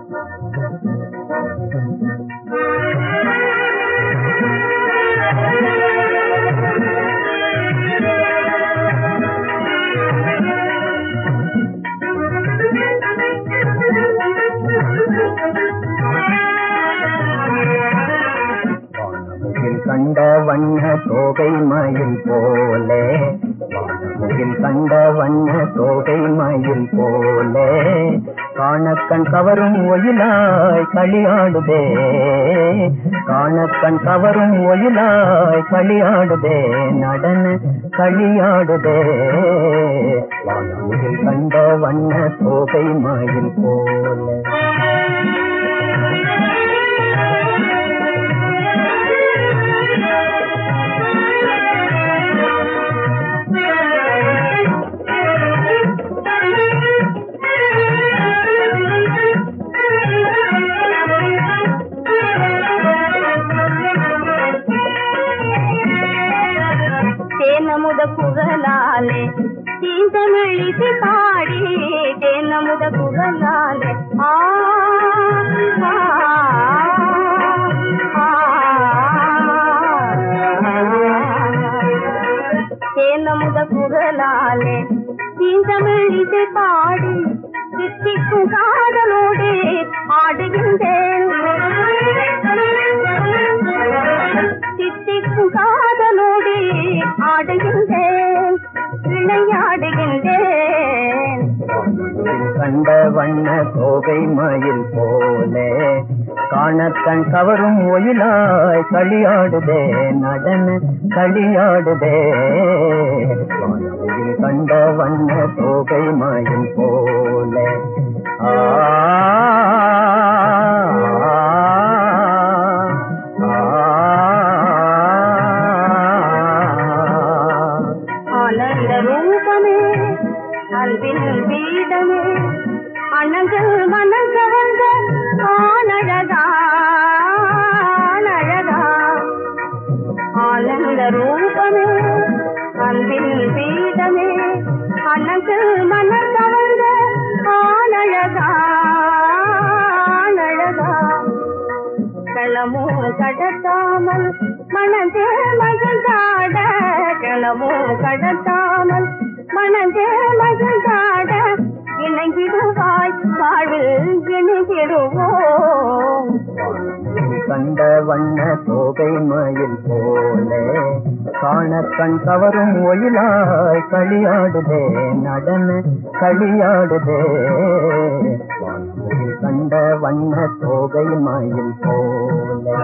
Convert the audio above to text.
வானமுகில் கண்ட வண்ண தோகை மயில் போலே வானமுகில் கண்ட வண்ண தோகை மயில் போலே காணக்கண் கவரும் ஒயிலாய் களியாடுதே காணக்கண் கவரும் ஒயிலாய் களியாடுதே நடன களியாடுதே வானமுகில் கண்ட வண்ண தோகை மயில் போலே தேனமுத குரலாலே தீந்தமிழிசை பாடி தேனமுத குரலாலே ஆ ஆ, ஆ, தேனமுத குரலாலே தீந்தமிழிசை பாடி சித்திக்கும் காதலோடு ஆடுகின்றேன் சித்திக்கும் காதலோடு ஆடுகின்றேன் விளையாடுகின்றேன் கண்ட வண்ண தோகை மயில் போலே காணக்கண் கவரும் ஒயிலாய் களியாடுதே நடன களியாடுதே வானவில் கண்ட வண்ண தோகை மயில் போலே ஆ ஆனந்த ரூபமே அன்பின் பீடமே அண்ணங்கள் மனம் கவர்ந்த ஆனழகா ஆனழகா ஆனந்த ரூபமே அன்பின் பீடமே அண்ணங்கள் மனம் கவர்ந்த ஆனழகா ஆனழகா களமோ கடத்தாமல் மனதே மகிழ்ந்தாட களமோ கடத்தாமல் மனதே மகிழ்ந்தாட இணைகிடுவாய் வாழ்வில் இணைகிடுவோம் கண்ட வண்ண தோகை மயில் போலே காணக்கண் கவரும் ஒயிலாய் களியாடுதே நடன களியாடுதே வானவில் கண்ட வண்ண தோகை மயில் போலே